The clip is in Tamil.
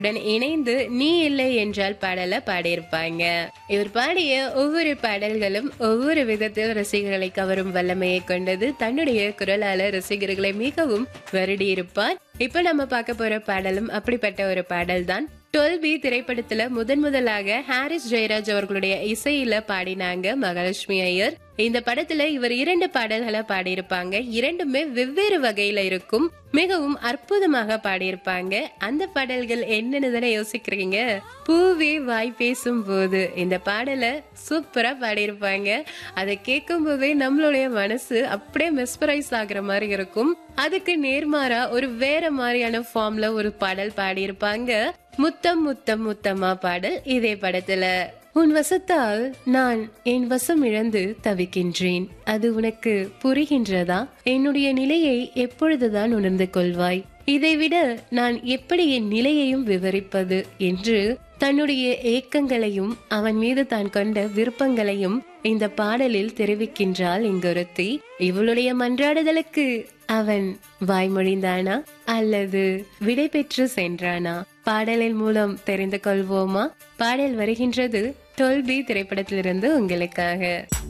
உடன் இணைந்து நீ இல்லை என்றால் பாடல பாடியிருப்பாங்க இவர் பாடிய ஒவ்வொரு பாடல்களும் ஒவ்வொரு விதத்தில் ரசிகர்களை கவரும் வல்லமையை கொண்டது தன்னுடைய குரலால ரசிகர்களை மிகவும் வருடியிருப்பார் இப்ப நம்ம பார்க்க போற பாடலும் அப்படிப்பட்ட ஒரு பாடல் தான் டுவெல் பி திரைப்படத்துல முதன் முதலாக ஹாரிஸ் ஜெயராஜ் அவர்களுடைய இசையில பாடினாங்க மகாலட்சுமி ஐயர் இந்த படத்துல இவர் இரண்டு பாடல்களை பாடியிருப்பாங்க இரண்டுமே வெவ்வேறு வகையில இருக்கும் மிகவும் அற்புதமாக பாடியிருப்பாங்க அந்த பாடல்கள் என்னன்னு தானே யோசிக்கிறீங்க பூவே வாய் பேசும் போது இந்த பாடலை சூப்பரா பாடியிருப்பாங்க அதை கேட்கும் போதே நம்மளுடைய மனசு அப்படியே மெஸ்பரைஸ் ஆகுற மாதிரி இருக்கும் அதுக்கு நேர்மாறா ஒரு வேற மாதிரியான ஃபார்ம்ல ஒரு பாடல் பாடியிருப்பாங்க முத்தம் முத்தம் முத்தமா பாடல் இதே படத்துல உன் வசத்தால் நான் என் வசம் இழந்து தவிக்கின்றேன் அது உனக்கு புரிகின்றதா என்னுடைய நிலையை எப்பொழுதுதான் உணர்ந்து கொள்வாய் இதைவிட நான் எப்படி என் நிலையையும் விவரிப்பது என்று தன்னுடைய ஏக்கங்களையும் அவன் மீது தான் கொண்ட விருப்பங்களையும் இந்த பாடலில் தெரிவிக்கின்றாள் இங்கொருத்தி இவளுடைய மன்றாடுதலுக்கு அவன் வாய்மொழிந்தானா அல்லது விடை பெற்று சென்றானா பாடலின் மூலம் தெரிந்து கொள்வோமா பாடல் வருகின்றது டொல்பி திரைப்படத்திலிருந்து உங்களுக்காக